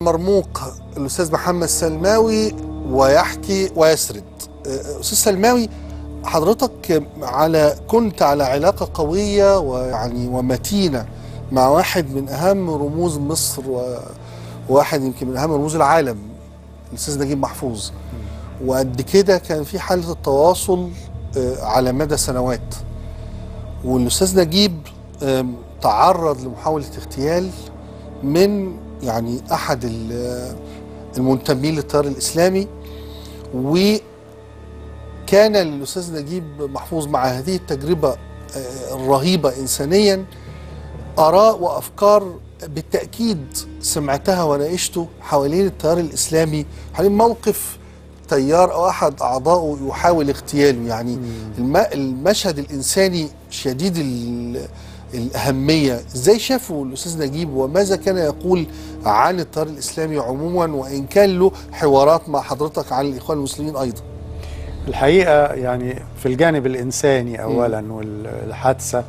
مرموق الاستاذ محمد سلماوي ويحكي ويسرد استاذ سلماوي حضرتك على كنت على علاقه قويه ويعني ومتينه مع واحد من اهم رموز مصر وواحد يمكن من اهم رموز العالم الاستاذ نجيب محفوظ وقد كده كان في حاله التواصل على مدى سنوات والاستاذ نجيب تعرض لمحاوله اغتيال من يعني احد المنتمين للتيار الاسلامي وكان الاستاذ نجيب محفوظ مع هذه التجربه الرهيبه انسانيا اراء وافكار بالتاكيد سمعتها وناقشته حوالين التيار الاسلامي حوالين موقف تيار او احد اعضائه يحاول اغتياله يعني المشهد الانساني شديد الأهمية إزاي شافوا الأستاذ نجيب وماذا كان يقول عن التيار الإسلامي عموما وإن كان له حوارات مع حضرتك عن الإخوان المسلمين أيضا الحقيقة يعني في الجانب الإنساني أولا والحادثة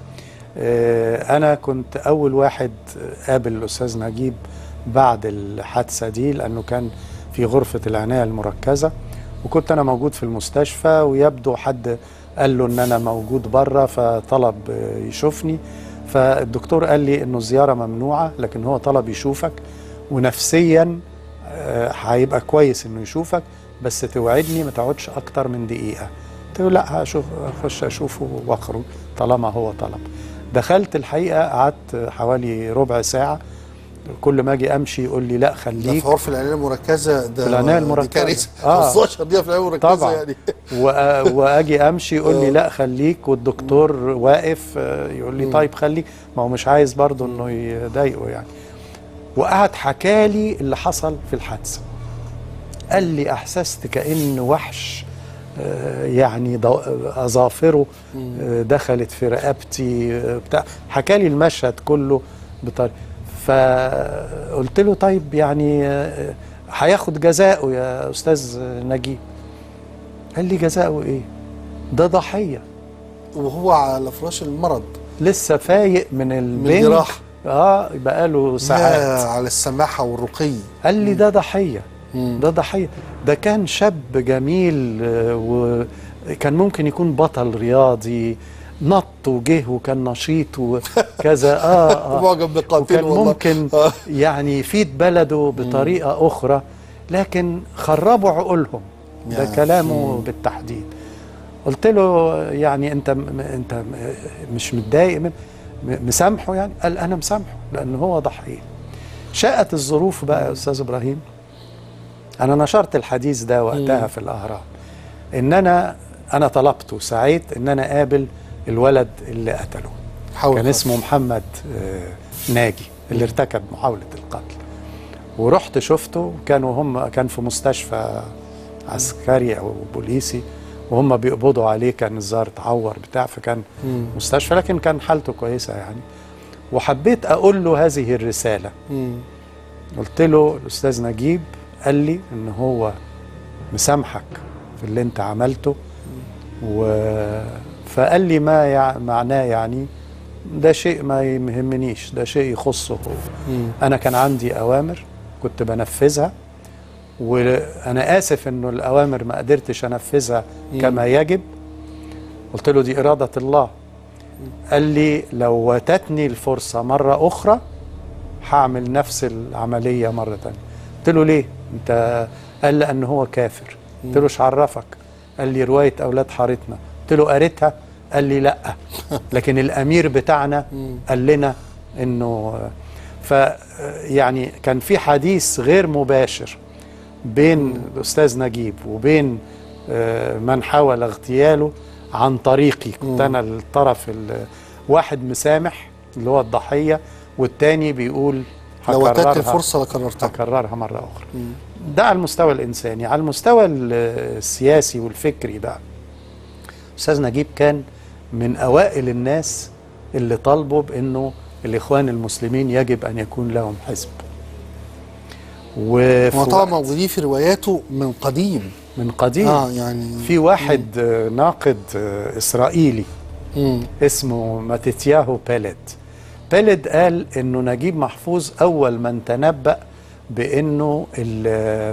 أنا كنت أول واحد قابل الأستاذ نجيب بعد الحادثة دي لأنه كان في غرفة العناية المركزة وكنت أنا موجود في المستشفى ويبدو حد قال له ان انا موجود بره فطلب يشوفني فالدكتور قال لي انه الزياره ممنوعه لكن هو طلب يشوفك ونفسيا هيبقى كويس انه يشوفك بس توعدني ما تقعدش اكتر من دقيقه قلت له لا هشوف اخش اشوفه واخرج طالما هو طلب دخلت الحقيقه قعدت حوالي ربع ساعه كل ما اجي امشي يقول لي لا خليك ده في غرفه العنايه المركزه ده في العنايه المركزه كارثه آه 15 دقيقه في العنايه المركزه طبعا يعني واجي امشي يقول لي لا خليك والدكتور واقف يقول لي طيب خليك ما هو مش عايز برضه انه يضايقه يعني وقعد حكالي اللي حصل في الحادثه قال لي احسست كان وحش يعني اظافره دخلت في رقبتي بتاع حكى لي المشهد كله بطريقه فقلت له طيب يعني هياخد جزاؤه يا استاذ نجيب قال لي جزاؤه ايه ده ضحيه وهو على فراش المرض لسه فايق من البنج من الجراحه اه بقاله ساعات على السماحه والرقي قال لي ده ضحيه ده ضحيه ده كان شاب جميل وكان ممكن يكون بطل رياضي نط وجه وكان نشيط وكذا اه, آه معجب بقاتل وكان ممكن آه. يعني يفيد بلده بطريقه مم. اخرى لكن خربوا عقولهم ده كلامه مم. بالتحديد قلت له يعني انت انت مش متضايق من مسامحه يعني قال انا مسامحه لان هو ضحيه شاءت الظروف بقى يا استاذ ابراهيم انا نشرت الحديث ده وقتها مم. في الاهرام ان انا انا طلبت وسعيت ان انا اقابل الولد اللي قتله كان اسمه محمد ناجي اللي ارتكب محاولة القتل ورحت شفته كانوا هم كان في مستشفى عسكري او بوليسي وهم بيقبضوا عليه كان الظاهر اتعور بتاع فكان مم. مستشفى لكن كان حالته كويسه يعني وحبيت اقول له هذه الرساله مم. قلت له الاستاذ نجيب قال لي ان هو مسامحك في اللي انت عملته و فقال لي ما يع... معناه يعني ده شيء ما يهمنيش ده شيء يخصه هو مم. انا كان عندي اوامر كنت بنفذها وانا اسف انه الاوامر ما قدرتش انفذها مم. كما يجب قلت له دي اراده الله قال لي لو واتتني الفرصه مره اخرى هعمل نفس العمليه مره ثانيه قلت له ليه انت قال لان هو كافر قلت له ايش عرفك قال لي روايه اولاد حارتنا قلت له قريتها قال لي لا لكن الامير بتاعنا قال لنا انه ف يعني كان في حديث غير مباشر بين الاستاذ نجيب وبين من حاول اغتياله عن طريقي كنت انا الطرف واحد مسامح اللي هو الضحيه والتاني بيقول لو اتت الفرصه لكررتها هكررها مره اخرى مم. ده على المستوى الانساني على المستوى السياسي والفكري بقى استاذ نجيب كان من اوائل الناس اللي طالبوا بانه الاخوان المسلمين يجب ان يكون لهم حزب وطبعا موجودين في رواياته من قديم من قديم اه يعني في واحد مم. ناقد اسرائيلي مم. اسمه ماتيتياهو بيلد بيلد قال انه نجيب محفوظ اول من تنبأ بانه ال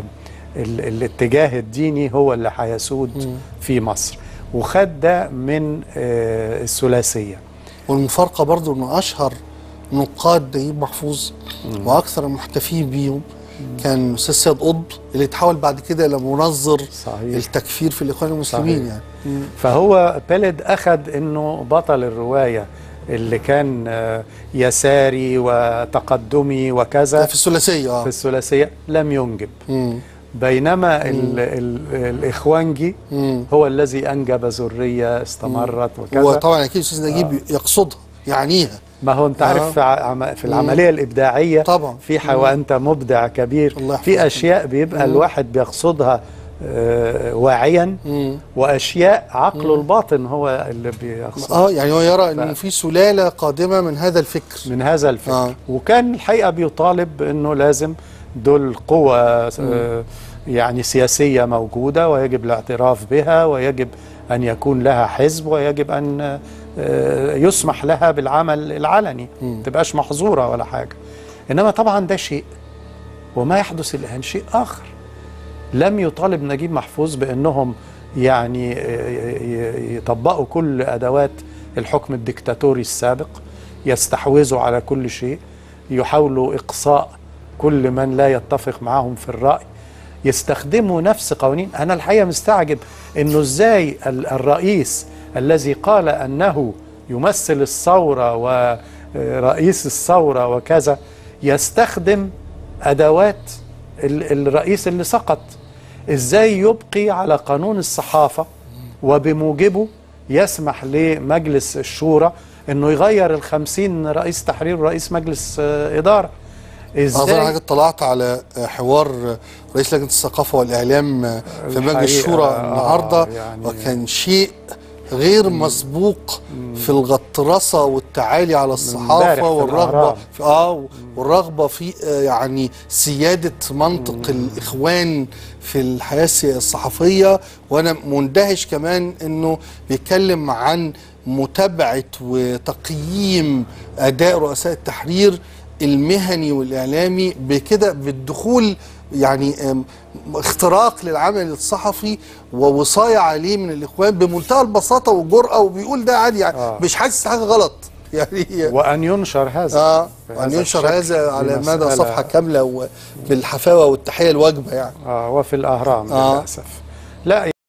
ال الاتجاه الديني هو اللي هيسود في مصر وخد ده من آه، الثلاثيه والمفارقه برضو انه اشهر نقاد نجيب محفوظ واكثر المحتفين بيهم كان الاستاذ سيد قطب اللي اتحول بعد كده الى منظر صحيح. التكفير في الاخوان المسلمين صحيح. يعني فهو بلد أخذ أنه بطل الرواية اللي كان آه، يساري وتقدمي ده وكذا في الثلاثيه اه في الثلاثية لم ينجب مم. بينما ال ال الإخوانجي مم. هو الذي أنجب ذرية استمرت وكذا وطبعا اكيد الاستاذ نجيب يقصدها يعنيها ما هو انت آه. عارف في عم- في العمليه الابداعيه طبعا. في ح- وانت مبدع كبير الله يحفظك. في اشياء بيبقى الواحد بيقصدها آه، واعيا مم. واشياء عقله الباطن هو اللي بيقصدها اه يعني هو يرى انه في سلاله قادمه من هذا الفكر من هذا الفكر آه. آه. وكان الحقيقه بيطالب بانه لازم دول قوى آه، يعني سياسيه موجوده ويجب الاعتراف بها ويجب ان يكون لها حزب ويجب ان آه، يسمح لها بالعمل العلني ما تبقاش محظوره ولا حاجه انما طبعا ده شيء وما يحدث الان شيء اخر لم يطالب نجيب محفوظ بانهم يعني يطبقوا كل ادوات الحكم الدكتاتوري السابق يستحوذوا على كل شيء يحاولوا اقصاء كل من لا يتفق معهم في الراي يستخدموا نفس قوانين انا الحقيقه مستعجب انه ازاي ال- الرئيس الذي قال انه يمثل الثوره ورئيس الثوره وكذا يستخدم ادوات ال- الرئيس اللي سقط ازاي يبقي على قانون الصحافه وبموجبه يسمح لمجلس الشورى انه يغير الخمسين رئيس تحرير ورئيس مجلس آه، اداره اظن ازاي حضرتك اطلعت على حوار رئيس لجنه الثقافه والاعلام في مجلس الحقيقة، الشورى آه، النهارده يعني- وكان شيء غير مسبوق في الغطرسه والتعالي على امبارح الصحافه في والرغبه الأهرام. في اه والرغبه في آه، يعني سياده منطق الاخوان في الحياه السي- الصحفيه وانا مندهش كمان انه بيتكلم عن متابعه وتقييم اداء رؤساء التحرير المهني والاعلامي بكده بالدخول يعني أم، اختراق للعمل الصحفي ووصايه عليه من الاخوان بمنتهى البساطه والجرأه وبيقول ده عادي يعني آه. مش حاسس حاجه غلط يعني وان ينشر هذا اه بهذا ان ينشر الشكل. هذا دي على مدى مسألة- صفحه كامله وبالحفاوه والتحيه الواجبه يعني آه وفي الاهرام آه. للاسف لا